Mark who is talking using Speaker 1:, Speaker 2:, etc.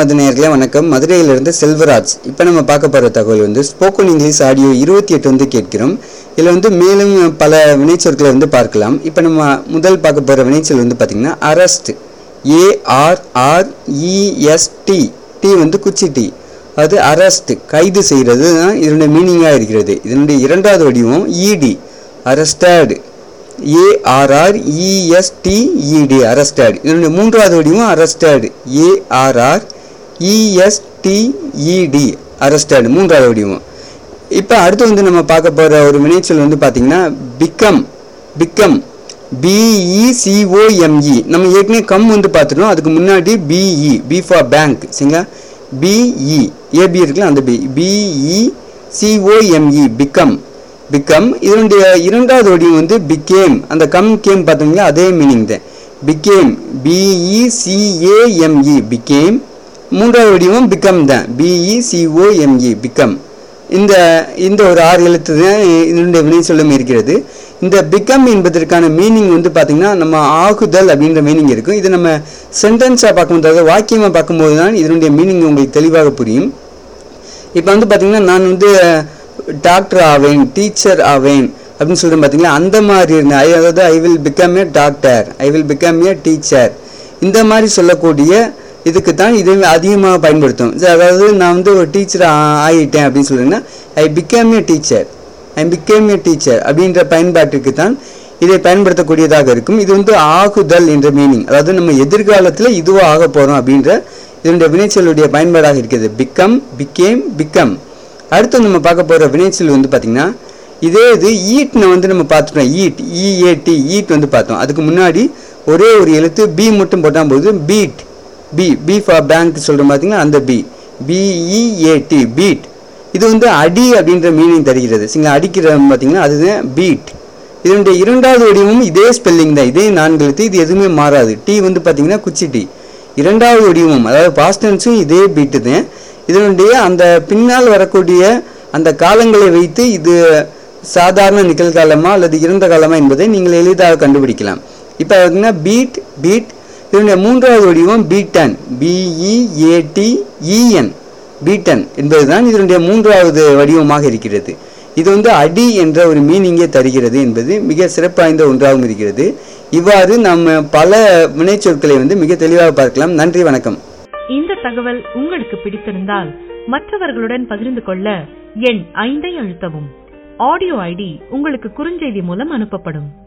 Speaker 1: நமது நேர்களே வணக்கம் மதுரையிலிருந்து செல்வராஜ் இப்போ நம்ம பார்க்க போகிற தகவல் வந்து ஸ்போக்கன் இங்கிலீஷ் ஆடியோ இருபத்தி எட்டு வந்து கேட்கிறோம் இதில் வந்து மேலும் பல வினைச்சொற்களை வந்து பார்க்கலாம் இப்போ நம்ம முதல் பார்க்க போகிற வினைச்சொல் வந்து பார்த்திங்கன்னா அரஸ்ட் ஏஆர்ஆர்இஎஸ்டி டி வந்து குச்சி டி அது அரஸ்ட் கைது செய்கிறது தான் இதனுடைய மீனிங்காக இருக்கிறது இதனுடைய இரண்டாவது வடிவம் இடி அரஸ்டட் ஏஆர்ஆர்இஎஸ்டிஇடி அரஸ்டட் இதனுடைய மூன்றாவது வடிவம் அரஸ்டட் ஏஆர்ஆர் இஎஸ்டிஇடி அரஸ்டட் மூன்றாவது வடிவம் இப்போ அடுத்து வந்து நம்ம பார்க்க போகிற ஒரு வினைச்சொல் வந்து பார்த்தீங்கன்னா பிகம் பிகம் பிஇசிஓஎம்இ நம்ம ஏற்கனவே கம் வந்து பார்த்துட்டோம் அதுக்கு முன்னாடி பிஇ பி ஃபார் பேங்க் சரிங்களா பிஇ ஏபி இருக்குல்ல அந்த B B E C O M E become become இதனுடைய இரண்டாவது வடிவம் வந்து பிகேம் அந்த கம் கேம் பார்த்தீங்களா அதே மீனிங் தான் பிகேம் பிஇசிஏஎம்இ பிகேம் மூன்றாவது வடிவம் பிகம் தான் பிஇசிஓஎம்இ பிகம் இந்த இந்த ஒரு ஆறு எழுத்து தான் இதனுடைய வினை சொல்லும் இருக்கிறது இந்த பிகம் என்பதற்கான மீனிங் வந்து பார்த்திங்கன்னா நம்ம ஆகுதல் அப்படின்ற மீனிங் இருக்கும் இது நம்ம சென்டென்ஸாக பார்க்கும்போது அதாவது வாக்கியமாக பார்க்கும்போது தான் இதனுடைய மீனிங் உங்களுக்கு தெளிவாக புரியும் இப்போ வந்து பார்த்திங்கன்னா நான் வந்து டாக்டர் ஆவேன் டீச்சர் ஆவேன் அப்படின்னு சொல்லிட்டு பார்த்தீங்களா அந்த மாதிரி இருந்தேன் I- அதாவது I will become a doctor I will become a teacher இந்த மாதிரி சொல்லக்கூடிய இதுக்கு தான் இது அதிகமாக பயன்படுத்தும் சரி, அதாவது நான் வந்து ஒரு டீச்சர் ஆகிட்டேன் அப்படின்னு சொல்லுங்கன்னா I become a teacher I became a teacher அப்படின்ற பயன்பாட்டுக்கு தான் இதை பயன்படுத்தக்கூடியதாக இருக்கும் இது வந்து ஆகுதல் என்ற மீனிங் அதாவது நம்ம எதிர்காலத்தில் இதுவோ ஆக போகிறோம் அப்படின்ற இதனுடைய வினைச்சொல்லுடைய பயன்பாடாக இருக்கிறது பிகம் பிகேம் பிகம் அடுத்து நம்ம பார்க்க போகிற வினைச்சொல் வந்து பார்த்திங்கன்னா இதே இது ஈட்னு வந்து நம்ம பார்த்துட்டோம் ஈட் இஏடி ஈட் வந்து பார்த்தோம் அதுக்கு முன்னாடி ஒரே ஒரு எழுத்து பி மட்டும் போட்டால் போது பீட் பி பி ஃபார் பேங்க் சொல்கிறோம் பார்த்தீங்கன்னா அந்த பி பிஇஏடி பீட் இது வந்து அடி அப்படின்ற மீனிங் தருகிறது சரிங்களா அடிக்கிற பார்த்தீங்கன்னா அதுதான் பீட் இதனுடைய இரண்டாவது வடிவமும் இதே ஸ்பெல்லிங் தான் இதே நான்கு எழுத்து இது எதுவுமே மாறாது டி வந்து பார்த்தீங்கன்னா குச்சி டி இரண்டாவது வடிவமும் அதாவது பாஸ்டன்ஸும் இதே பீட்டு தான் இதனுடைய அந்த பின்னால் வரக்கூடிய அந்த காலங்களை வைத்து இது சாதாரண நிகழ்காலமா அல்லது இறந்த காலமா என்பதை நீங்கள் எளிதாக கண்டுபிடிக்கலாம் இப்போ பார்த்தீங்கன்னா பீட் பீட் இதனுடைய மூன்றாவது வடிவம் பீட்டன் பிஇஏடிஇஎன் பீட்டன் என்பதுதான் இதனுடைய மூன்றாவது வடிவமாக இருக்கிறது இது வந்து அடி என்ற ஒரு மீனிங்கை தருகிறது என்பது மிக சிறப்பு வாய்ந்த ஒன்றாகவும் இருக்கிறது இவ்வாறு நம்ம பல வினைச்சொற்களை வந்து மிக தெளிவாக பார்க்கலாம் நன்றி வணக்கம்
Speaker 2: இந்த தகவல் உங்களுக்கு பிடித்திருந்தால் மற்றவர்களுடன் பகிர்ந்து கொள்ள எண் ஐந்தை அழுத்தவும் ஆடியோ ஐடி உங்களுக்கு குறுஞ்செய்தி மூலம் அனுப்பப்படும்